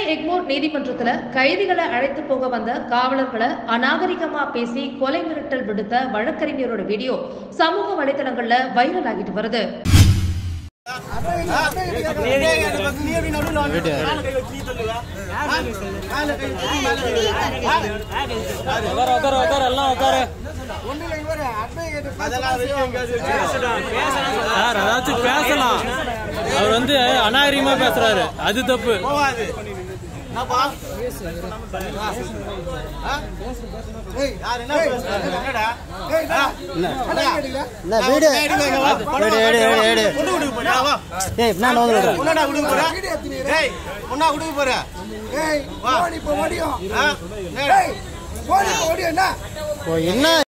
எக்மோர் நீதிமன்றத்துல கைதிகளை அழைத்து போக வந்த காவலர்களை அநாகரிகமா பேசி கொலை மிரட்டல் விடுத்த வழக்கறிஞரோட வீடியோ சமூக வலைதளங்கள்ல வைரல் ஆகிட்டு வருது உட்கார உட்கார உட்கார எல்லாம் உட்கார சார் அதாச்சும் பேசலாம் அவர் வந்து அநாகரிகமா பேசுறாரு அது தப்பு போவாது என்னப்பா ஆ? யார் என்ன பேசுறாரு? என்னடா? ஆ? என்ன வீடு ஏடி, இங்க வா. ஏடி, ஏடி, ஏடி, ஏடி. பொண்ணு கொடுக்க போறியா? வா. ஏய் என்ன வந்து விடுற பொண்ணாடா கொடுக்க போற? ஏய், பொண்ணா கொடுக்க போற? ஏய் வா. ஓடி இப்போ ஓடியும் ஆ? என்னடா? ஏய் ஓடி இப்போ ஓடியும் என்ன ஓ என்ன